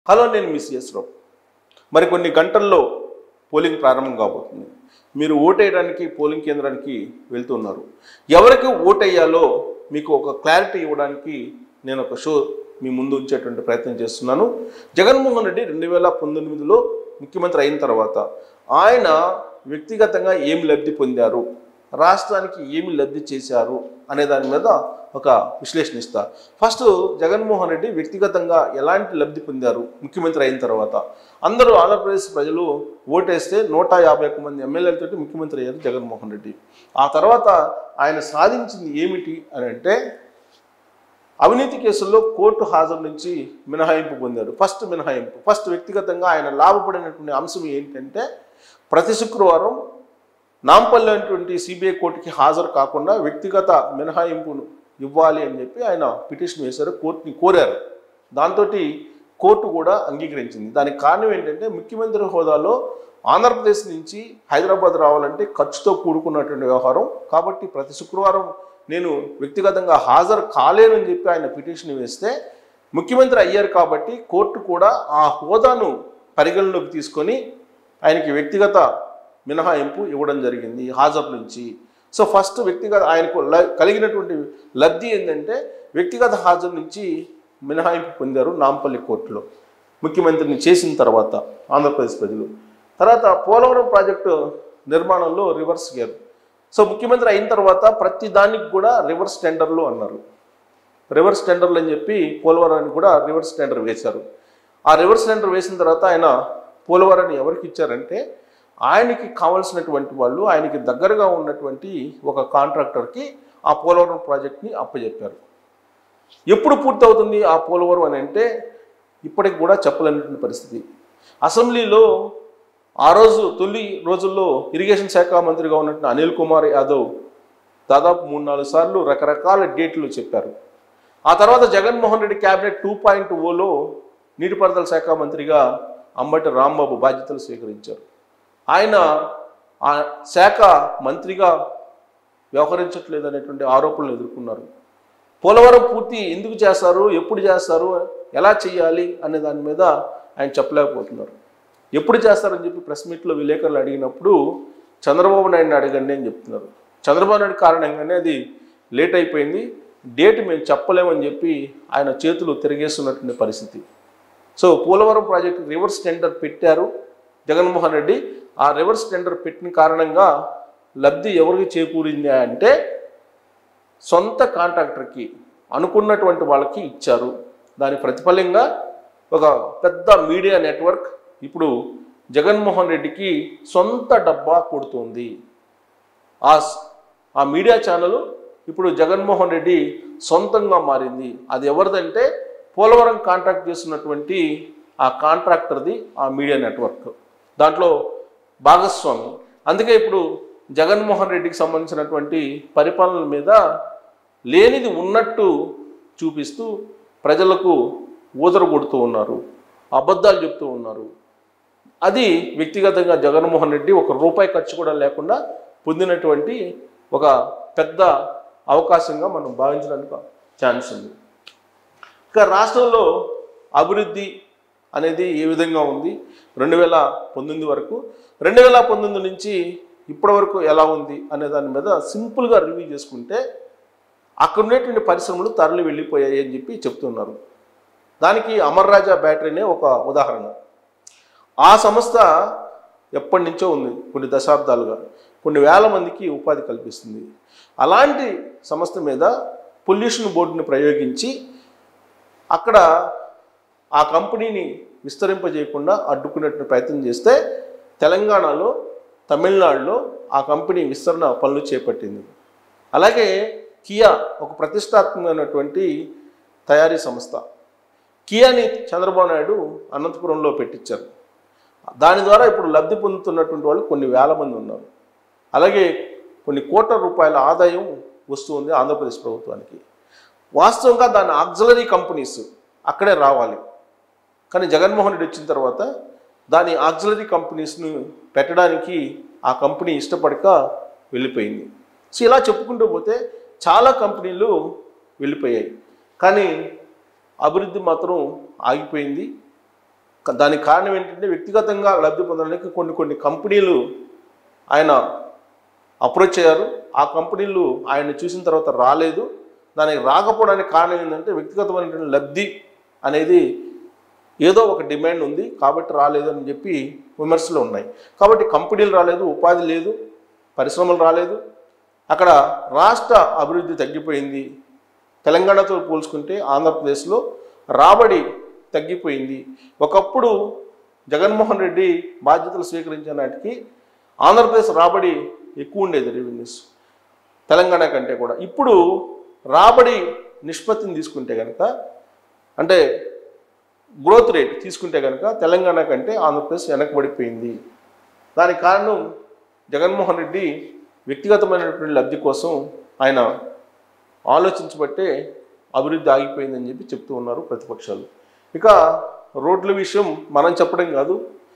hello నేను miss రావు మరికొన్ని గంటల్లో పోలింగ్ ప్రారంభం కాబోతుంది మీరు ఓటేయడానికి పోలింగ్ కేంద్రానికి వెళ్తున్నారు ఎవరికి ఓటేయాలో మీకు ఒక క్లారిటీ ఇవ్వడానికి నేను ఒక షో మీ ముందు ఉంచేటువంటి ప్రయత్నం చేస్తున్నాను జగన్మోహన్ రెడ్డి రెండు వేల పంతొమ్మిదిలో ముఖ్యమంత్రి అయిన తర్వాత ఆయన వ్యక్తిగతంగా ఏమి లబ్ధి పొందారు రాష్ట్రానికి ఏమి లబ్ధి చేశారు అనే దాని మీద ఒక విశ్లేషణ ఇస్తా ఫస్ట్ జగన్మోహన్ రెడ్డి వ్యక్తిగతంగా ఎలాంటి లబ్ధి పొందారు ముఖ్యమంత్రి అయిన తర్వాత అందరూ ఆంధ్రప్రదేశ్ ప్రజలు ఓటేస్తే నూట యాభై ఒక్క మంది ఎమ్మెల్యేలతోటి ముఖ్యమంత్రి అయ్యారు జగన్మోహన్ రెడ్డి ఆ తర్వాత ఆయన సాధించింది ఏమిటి అని అంటే అవినీతి కేసుల్లో కోర్టు హాజరు నుంచి మినహాయింపు పొందారు ఫస్ట్ మినహాయింపు ఫస్ట్ వ్యక్తిగతంగా ఆయన లాభపడినటువంటి అంశం ఏంటంటే ప్రతి శుక్రవారం నాంపల్లి అనేటువంటి సిబిఐ కోర్టుకి హాజరు కాకుండా వ్యక్తిగత మినహాయింపును ఇవ్వాలి అని చెప్పి ఆయన పిటిషన్ వేశారు కోర్టుని కోరారు దాంతో కోర్టు కూడా అంగీకరించింది దానికి కారణం ఏంటంటే ముఖ్యమంత్రి హోదాలో ఆంధ్రప్రదేశ్ నుంచి హైదరాబాద్ రావాలంటే ఖర్చుతో కూడుకున్నటువంటి వ్యవహారం కాబట్టి ప్రతి శుక్రవారం నేను వ్యక్తిగతంగా హాజరు కాలేనని చెప్పి ఆయన పిటిషన్ వేస్తే ముఖ్యమంత్రి అయ్యారు కాబట్టి కోర్టు కూడా ఆ హోదాను పరిగణలోకి తీసుకొని ఆయనకి వ్యక్తిగత మినహాయింపు ఇవ్వడం జరిగింది హాజరు నుంచి సో ఫస్ట్ వ్యక్తిగత ఆయనకు ల- కలిగినటువంటి లబ్ధి ఏంటంటే వ్యక్తిగత హాజరు నుంచి మినహాయింపు పొందారు నాంపల్లి కోర్టులో ముఖ్యమంత్రిని చేసిన తర్వాత ఆంధ్రప్రదేశ్ ప్రజలు తర్వాత పోలవరం ప్రాజెక్టు నిర్మాణంలో రివర్స్ గేర్ సో ముఖ్యమంత్రి అయిన తర్వాత ప్రతి దానికి కూడా రివర్స్ టెండర్లు అన్నారు రివర్స్ టెండర్లు అని చెప్పి పోలవరానికి కూడా రివర్స్ టెండర్ వేశారు ఆ రివర్స్ టెండర్ వేసిన తర్వాత ఆయన పోలవరాన్ని ఎవరికి ఇచ్చారంటే ఆయనకి కావాల్సినటువంటి వాళ్ళు ఆయనకి దగ్గరగా ఉన్నటువంటి ఒక కాంట్రాక్టర్కి ఆ పోలవరం ప్రాజెక్ట్ని అప్పచెప్పారు ఎప్పుడు పూర్తవుతుంది ఆ పోలవరం అని అంటే ఇప్పటికి కూడా చెప్పలేనటువంటి పరిస్థితి అసెంబ్లీలో ఆ రోజు తొలి రోజుల్లో ఇరిగేషన్ శాఖ మంత్రిగా ఉన్నటువంటి అనిల్ కుమార్ యాదవ్ దాదాపు మూడు నాలుగు సార్లు రకరకాల డేట్లు చెప్పారు ఆ తర్వాత Jaganmohan Reddy cabinet two point ఓలో నీటిపారుదల శాఖ మంత్రిగా అంబటి రాంబాబు బాధ్యతలు స్వీకరించారు ఆయన ఆ శాఖ మంత్రిగా వ్యవహరించట్లేదు అనేటువంటి ఆరోపణలు ఎదుర్కొన్నారు పోలవరం పూర్తి ఎందుకు చేస్తారు ఎప్పుడు చేస్తారు ఎలా చేయాలి అనే దాని మీద ఆయన చెప్పలేకపోతున్నారు ఎప్పుడు చేస్తారని చెప్పి ప్రెస్ మీట్లో విలేకరులు అడిగినప్పుడు చంద్రబాబు నాయుడిని అడగండి అని చెప్తున్నారు చంద్రబాబు నాయుడు కారణంగానే అది లేట్ అయిపోయింది డేట్ మేము చెప్పలేమని చెప్పి ఆయన చేతులు తిరిగేస్తున్నటువంటి పరిస్థితి so Polavaram project reverse tender పెట్టారు జగన్మోహన్ రెడ్డి ఆ రివర్స్ టెండర్ పెట్టిన కారణంగా లబ్ధి ఎవరికి చేకూరింది అంటే సొంత కాంట్రాక్టర్కి అనుకున్నటువంటి వాళ్ళకి ఇచ్చారు దాని ప్రతిఫలంగా ఒక పెద్ద మీడియా నెట్వర్క్ ఇప్పుడు జగన్మోహన్ రెడ్డికి సొంత డబ్బా కొడుతుంది ఆ స్- ఆ మీడియా ఛానల్ ఇప్పుడు జగన్మోహన్ రెడ్డి సొంతంగా మారింది అది ఎవరిదంటే పోలవరం కాంట్రాక్ట్ చేస్తున్నటువంటి ఆ కాంట్రాక్టర్ది ఆ మీడియా నెట్వర్క్ దాంట్లో భాగస్వామి అందుకే ఇప్పుడు జగన్మోహన్ రెడ్డికి సంబంధించినటువంటి పరిపాలన మీద లేనిది ఉన్నట్టు చూపిస్తూ ప్రజలకు ఊదర కొడుతూ ఉన్నారు అబద్ధాలు చెప్తూ ఉన్నారు అది వ్యక్తిగతంగా జగన్మోహన్ రెడ్డి ఒక రూపాయి ఖర్చు కూడా లేకుండా పొందినటువంటి ఒక పెద్ద అవకాశంగా మనం భావించడానికి ఛాన్స్ ఉంది ఇక రాష్ట్రంలో అభివృద్ధి అనేది ఏ విధంగా ఉంది రెండు వేల పంతొమ్మిది వరకు రెండు వేల పంతొమ్మిది నుంచి ఇప్పటి వరకు ఎలా ఉంది అనే దాని మీద సింపుల్గా రివ్యూ చేసుకుంటే అక్కడ ఉన్నటువంటి పరిశ్రమలు తరలి వెళ్ళిపోయాయి అని చెప్పి చెప్తున్నారు దానికి అమర్ రాజా బ్యాటరీనే ఒక ఉదాహరణ ఆ సంస్థ ఎప్పటి నుంచో ఉంది కొన్ని దశాబ్దాలుగా కొన్ని వేల మందికి ఉపాధి కల్పిస్తుంది అలాంటి సంస్థ మీద పొల్యూషన్ బోర్డుని ప్రయోగించి అక్కడ ఆ కంపెనీని విస్తరింపజేయకుండా అడ్డుకునేటువంటి ప్రయత్నం చేస్తే తెలంగాణలో తమిళనాడులో ఆ కంపెనీ విస్తరణ పనులు చేపట్టింది అలాగే కియా ఒక ప్రతిష్టాత్మకమైనటువంటి తయారీ సంస్థ కియాని చంద్రబాబు నాయుడు అనంతపురంలో పెట్టించారు దాని ద్వారా ఇప్పుడు లబ్ధి పొందుతున్నటువంటి వాళ్ళు కొన్ని వేల మంది ఉన్నారు అలాగే కొన్ని కోట్ల రూపాయల ఆదాయం వస్తుంది ఆంధ్రప్రదేశ్ ప్రభుత్వానికి వాస్తవంగా దాని ఆక్సిలరీ కంపెనీస్ అక్కడే రావాలి కానీ జగన్మోహన్ రెడ్డి వచ్చిన తర్వాత దాని ఆక్సిలరీ కంపెనీస్ను పెట్టడానికి ఆ కంపెనీ ఇష్టపడక వెళ్ళిపోయింది సో ఇలా చెప్పుకుంటూ పోతే చాలా కంపెనీలు వెళ్ళిపోయాయి కానీ అభివృద్ధి మాత్రం ఆగిపోయింది క- దానికి కారణం ఏంటంటే వ్యక్తిగతంగా లబ్ధి పొందడానికి కొన్ని కొన్ని కంపెనీలు ఆయన అప్రోచ్ అయ్యారు ఆ కంపెనీలు ఆయన చూసిన తర్వాత రాలేదు దానికి రాకపోవడానికి కారణం ఏంటంటే వ్యక్తిగతమైనటువంటి లబ్ధి అనేది ఏదో ఒక డిమాండ్ ఉంది కాబట్టి రాలేదు అని చెప్పి విమర్శలు ఉన్నాయి కాబట్టి కంపెనీలు రాలేదు ఉపాధి లేదు పరిశ్రమలు రాలేదు అక్కడ రాష్ట్ర అభివృద్ధి తగ్గిపోయింది తెలంగాణతో పోల్చుకుంటే ఆంధ్రప్రదేశ్లో రాబడి తగ్గిపోయింది ఒకప్పుడు జగన్మోహన్ రెడ్డి బాధ్యతలు స్వీకరించిన నాటికి ఆంధ్రప్రదేశ్ రాబడి ఎక్కువ ఉండేది రెవెన్యూస్ తెలంగాణ కంటే కూడా ఇప్పుడు రాబడి నిష్పత్తిని తీసుకుంటే కనుక అంటే గ్రోత్ రేట్ తీసుకుంటే కనుక తెలంగాణ కంటే ఆంధ్రప్రదేశ్ వెనకబడిపోయింది దానికి కారణం జగన్మోహన్ రెడ్డి వ్యక్తిగతమైనటువంటి లబ్ధి కోసం ఆయన ఆలోచించబట్టే అభివృద్ధి ఆగిపోయిందని చెప్పి చెప్తూ ఉన్నారు ప్రతిపక్షాలు ఇక రోడ్ల విషయం మనం చెప్పడం కాదు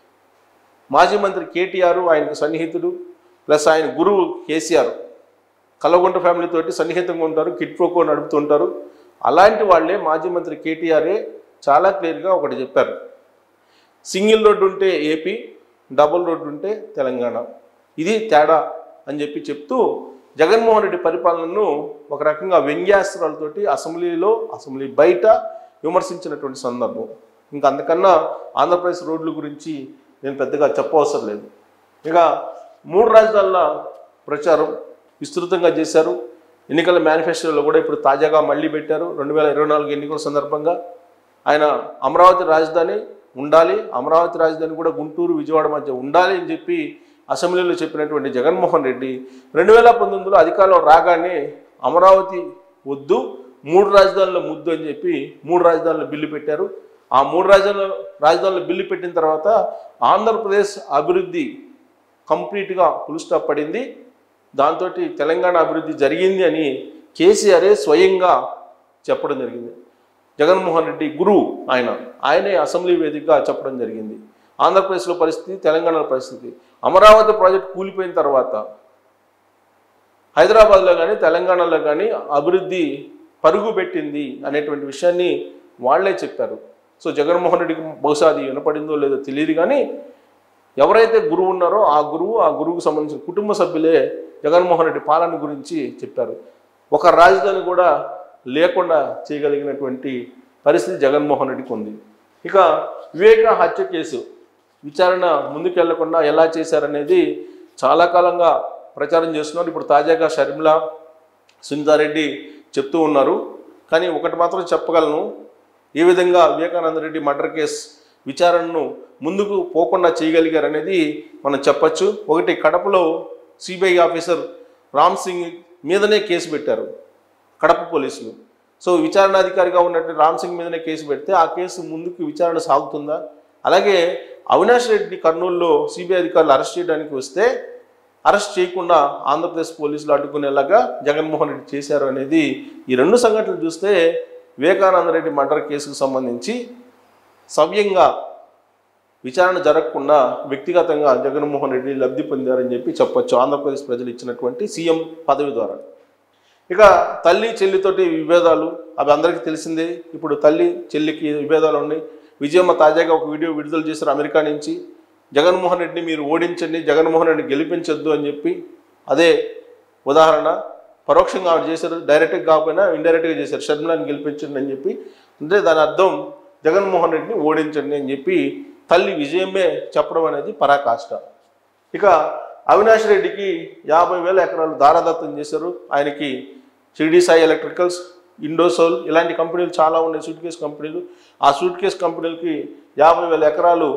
మాజీ మంత్రి కేటీఆర్ ఆయనకు సన్నిహితుడు ప్లస్ ఆయన గురువు కేసీఆర్ కల్లగొండ ఫ్యామిలీ తోటి సన్నిహితంగా ఉంటారు కిట్ ప్రోకో నడుపుతుంటారు అలాంటి వాళ్ళే మాజీ మంత్రి కేటీఆరే చాలా క్లియర్గా ఒకటి చెప్పారు సింగిల్ రోడ్డు ఉంటే ఏపీ డబుల్ రోడ్డు ఉంటే తెలంగాణ ఇది తేడా అని చెప్పి చెప్తూ జగన్మోహన్ రెడ్డి పరిపాలనను ఒక రకంగా వ్యంగ్యాస్త్రాలతోటి అసెంబ్లీలో అసెంబ్లీ బయట విమర్శించినటువంటి సందర్భం ఇంకా అంతకన్నా ఆంధ్రప్రదేశ్ రోడ్ల గురించి నేను పెద్దగా చెప్పవసరం లేదు ఇక మూడు రాజధానుల ప్రచారం విస్తృతంగా చేశారు ఎన్నికల మేనిఫెస్టోలో కూడా ఇప్పుడు తాజాగా మళ్ళీ పెట్టారు రెండు వేల ఇరవై నాలుగు ఎన్నికల సందర్భంగా ఆయన అమరావతి రాజధాని ఉండాలి అమరావతి రాజధాని కూడా గుంటూరు విజయవాడ మధ్య ఉండాలి అని చెప్పి అసెంబ్లీలో చెప్పినటువంటి జగన్మోహన్ రెడ్డి రెండు వేల పంతొమ్మిదిలో అధికారంలో రాగానే అమరావతి వద్దు మూడు రాజధానుల ముద్దు అని చెప్పి మూడు రాజధానుల బిల్లు పెట్టారు ఆ మూడు రాజధానుల రాజధానుల బిల్లు పెట్టిన తర్వాత ఆంధ్రప్రదేశ్ అభివృద్ధి కంప్లీట్గా ఫుల్ స్టాప్ పడింది దాంతో తెలంగాణ అభివృద్ధి జరిగింది అని కేసీఆరే స్వయంగా చెప్పడం జరిగింది జగన్మోహన్ రెడ్డి గురువు ఆయన ఆయనే అసెంబ్లీ వేదికగా చెప్పడం జరిగింది ఆంధ్రప్రదేశ్లో పరిస్థితి తెలంగాణలో పరిస్థితి అమరావతి ప్రాజెక్ట్ కూలిపోయిన తర్వాత హైదరాబాద్లో కానీ తెలంగాణలో కానీ అభివృద్ధి పరుగు పెట్టింది అనేటువంటి విషయాన్ని వాళ్ళే చెప్పారు సో జగన్మోహన్ రెడ్డికి బహుశా అది వినపడిందో లేదో తెలియదు కానీ ఎవరైతే గురువు ఉన్నారో ఆ గురువు ఆ గురువుకు సంబంధించిన కుటుంబ సభ్యులే జగన్మోహన్ రెడ్డి పాలన గురించి చెప్పారు ఒక రాజధాని కూడా లేకుండా చేయగలిగినటువంటి పరిస్థితి జగన్మోహన్ రెడ్డికి ఉంది ఇక వివేక హత్య కేసు విచారణ ముందుకెళ్లకుండా ఎలా చేశారనేది చాలా కాలంగా ప్రచారం చేస్తున్నారు ఇప్పుడు తాజాగా షర్మిల సునీతారెడ్డి చెప్తూ ఉన్నారు కానీ ఒకటి మాత్రం చెప్పగలను ఏ విధంగా వివేకానంద రెడ్డి మర్డర్ కేసు విచారణను ముందుకు పోకుండా చేయగలిగారు అనేది మనం చెప్పచ్చు ఒకటి కడపలో సిబిఐ ఆఫీసర్ రామ్ సింగ్ మీదనే కేసు పెట్టారు కడప పోలీసులు సో విచారణాధికారిగా ఉన్నటువంటి రామ్ సింగ్ మీదనే కేసు పెడితే ఆ కేసు ముందుకు విచారణ సాగుతుందా అలాగే అవినాష్ రెడ్డి కర్నూలులో సిబిఐ అధికారులు అరెస్ట్ చేయడానికి వస్తే అరెస్ట్ చేయకుండా ఆంధ్రప్రదేశ్ పోలీసులు అడ్డుకునేలాగా జగన్మోహన్ రెడ్డి చేశారు అనేది ఈ రెండు సంఘటనలు చూస్తే వివేకానంద రెడ్డి మర్డర్ కేసుకు సంబంధించి సవ్యంగా విచారణ జరగకుండా వ్యక్తిగతంగా జగన్మోహన్ రెడ్డి లబ్ధి పొందారని చెప్పి చెప్పొచ్చు ఆంధ్రప్రదేశ్ ప్రజలు ఇచ్చినటువంటి సీఎం పదవి ద్వారా ఇక తల్లి చెల్లితోటి విభేదాలు అవి అందరికీ తెలిసిందే ఇప్పుడు తల్లి చెల్లికి విభేదాలు ఉన్నాయి విజయమ్మ తాజాగా ఒక వీడియో విడుదల చేశారు అమెరికా నుంచి జగన్మోహన్ రెడ్డిని మీరు ఓడించండి జగన్మోహన్ రెడ్డిని గెలిపించొద్దు అని చెప్పి అదే ఉదాహరణ పరోక్షంగా ఆవిడ చేశారు డైరెక్ట్గా కాకపోయినా ఇండైరెక్ట్గా చేశారు షర్మిలాని గెలిపించండి అని చెప్పి అంటే దాని అర్థం జగన్మోహన్ రెడ్డిని ఓడించండి అని చెప్పి తల్లి విజయమే చెప్పడం అనేది పరాకాష్ట ఇక అవినాష్ రెడ్డికి యాభై వేల ఎకరాలు దారాదత్తం చేశారు ఆయనకి షిరిడి సాయి ఎలక్ట్రికల్స్ ఇండోసోల్ ఇలాంటి కంపెనీలు చాలా ఉన్నాయి సూట్ కేస్ కంపెనీలు ఆ సూట్ కేస్ కంపెనీలకి యాభై వేల ఎకరాలు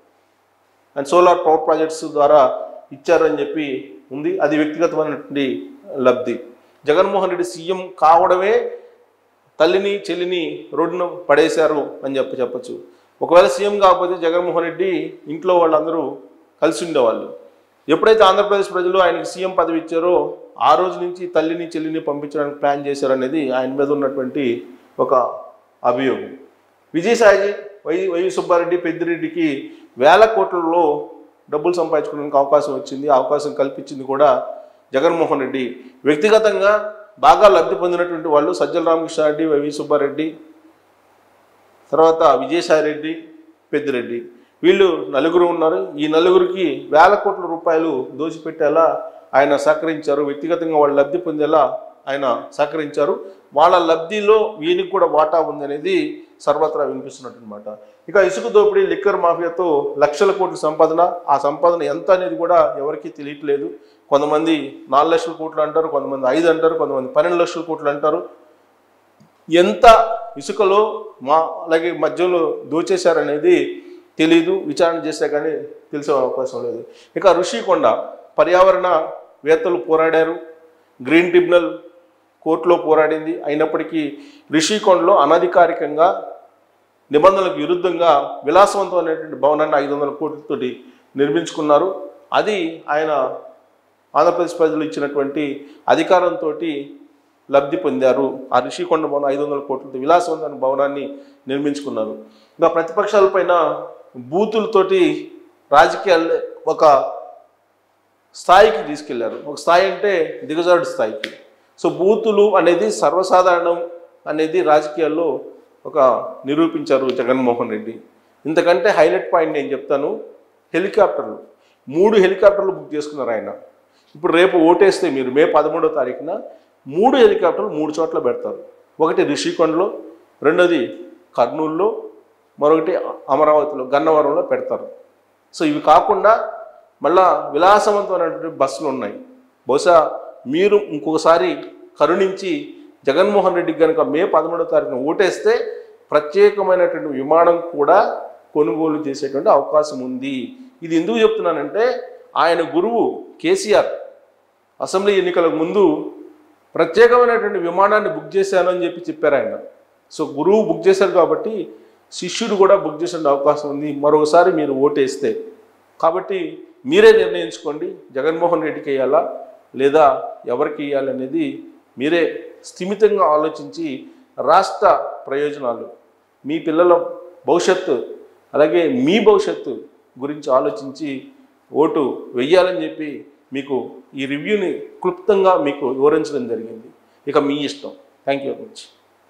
అండ్ సోలార్ పవర్ ప్రాజెక్ట్స్ ద్వారా ఇచ్చారని చెప్పి ఉంది అది వ్యక్తిగతమైనటువంటి లబ్ధి జగన్మోహన్ రెడ్డి సీఎం కావడమే తల్లిని చెల్లిని రోడ్డున పడేశారు అని చెప్పి చెప్పచ్చు ఒకవేళ సీఎం కాకపోతే జగన్మోహన్ రెడ్డి ఇంట్లో వాళ్ళందరూ కలిసి ఉండేవాళ్ళు ఎప్పుడైతే ఆంధ్రప్రదేశ్ ప్రజలు ఆయనకి సీఎం పదవి ఇచ్చారో ఆ రోజు నుంచి తల్లిని చెల్లిని పంపించడానికి ప్లాన్ చేశారనేది ఆయన మీద ఉన్నటువంటి ఒక అభియోగం విజయసాయి వై వై సుబ్బారెడ్డి పెద్దిరెడ్డికి వేల కోట్లలో డబ్బులు సంపాదించుకోవడానికి అవకాశం వచ్చింది ఆ అవకాశం కల్పించింది కూడా జగన్మోహన్ రెడ్డి వ్యక్తిగతంగా బాగా లబ్ధి పొందినటువంటి వాళ్ళు సజ్జల రామకృష్ణారెడ్డి వైవి సుబ్బారెడ్డి తర్వాత విజయసాయి రెడ్డి పెద్దిరెడ్డి వీళ్ళు నలుగురు ఉన్నారు ఈ నలుగురికి వేల కోట్ల రూపాయలు దోచిపెట్టేలా ఆయన సహకరించారు వ్యక్తిగతంగా వాళ్ళు లబ్ధి పొందేలా ఆయన సహకరించారు వాళ్ళ లబ్ధిలో వీనికి కూడా వాటా ఉందనేది సర్వత్రా వినిపిస్తున్నట్టు అనమాట ఇక ఇసుక దోపిడీ లిక్కర్ మాఫియాతో లక్షల కోట్ల సంపాదన ఆ సంపాదన ఎంత అనేది కూడా ఎవరికీ తెలియట్లేదు కొంతమంది నాలుగు లక్షల కోట్లు అంటారు కొంతమంది ఐదు అంటారు కొంతమంది పన్నెండు లక్షల కోట్లు అంటారు ఎంత ఇసుకలో మా అలాగే మధ్యలో దోచేశారనేది తెలీదు విచారణ చేస్తే కానీ తెలిసే అవకాశం లేదు ఇక ఋషికొండ పర్యావరణ వేత్తలు పోరాడారు గ్రీన్ ట్రిబ్యునల్ కోర్టులో పోరాడింది అయినప్పటికీ ఋషికొండలో అనధికారికంగా నిబంధనలకు విరుద్ధంగా విలాసవంతమైనటువంటి భవనాన్ని ఐదు వందల కోట్లతోటి నిర్మించుకున్నారు అది ఆయన ఆంధ్రప్రదేశ్ ప్రజలు ఇచ్చినటువంటి అధికారంతో లబ్ధి పొందారు ఆ రిషికొండ భవనం ఐదు వందల కోట్లతో విలాసవంతమైన భవనాన్ని నిర్మించుకున్నారు ఇంకా ప్రతిపక్షాలపైన బూతులతోటి రాజకీయాలు ఒక స్థాయికి తీసుకెళ్లారు ఒక స్థాయి అంటే దిగజాడు స్థాయికి సో బూతులు అనేది సర్వసాధారణం అనేది రాజకీయాల్లో ఒక నిరూపించారు జగన్మోహన్ రెడ్డి ఇంతకంటే హైలైట్ పాయింట్ నేను చెప్తాను హెలికాప్టర్లు మూడు హెలికాప్టర్లు బుక్ చేసుకున్నారు ఆయన ఇప్పుడు రేపు ఓటేస్తే మీరు మే పదమూడో తారీఖున మూడు హెలికాప్టర్లు మూడు చోట్ల పెడతారు ఒకటి రిషికొండలో రెండోది కర్నూలులో మరొకటి అమరావతిలో గన్నవరంలో పెడతారు సో ఇవి కాకుండా మళ్ళా విలాసవంతమైనటువంటి బస్సులు ఉన్నాయి బహుశా మీరు ఇంకొకసారి కరుణించి జగన్మోహన్ రెడ్డికి కనుక మే పదమూడో తారీఖున ఓటేస్తే ప్రత్యేకమైనటువంటి విమానం కూడా కొనుగోలు చేసేటువంటి అవకాశం ఉంది ఇది ఎందుకు చెప్తున్నానంటే ఆయన గురువు కేసీఆర్ అసెంబ్లీ ఎన్నికలకు ముందు ప్రత్యేకమైనటువంటి విమానాన్ని బుక్ చేశాను అని చెప్పి చెప్పారు ఆయన సో గురువు బుక్ చేశారు కాబట్టి శిష్యుడు కూడా బుక్ చేసే అవకాశం ఉంది మరొకసారి మీరు ఓటేస్తే కాబట్టి మీరే నిర్ణయించుకోండి జగన్మోహన్ రెడ్డికి వేయాలా లేదా ఎవరికి వేయాలనేది మీరే స్థిమితంగా ఆలోచించి రాష్ట్ర ప్రయోజనాలు మీ పిల్లల భవిష్యత్తు అలాగే మీ భవిష్యత్తు గురించి ఆలోచించి ఓటు వెయ్యాలని చెప్పి మీకు ఈ రివ్యూని క్లుప్తంగా మీకు వివరించడం జరిగింది ఇక మీ ఇష్టం థ్యాంక్ యూ వెరీ మచ్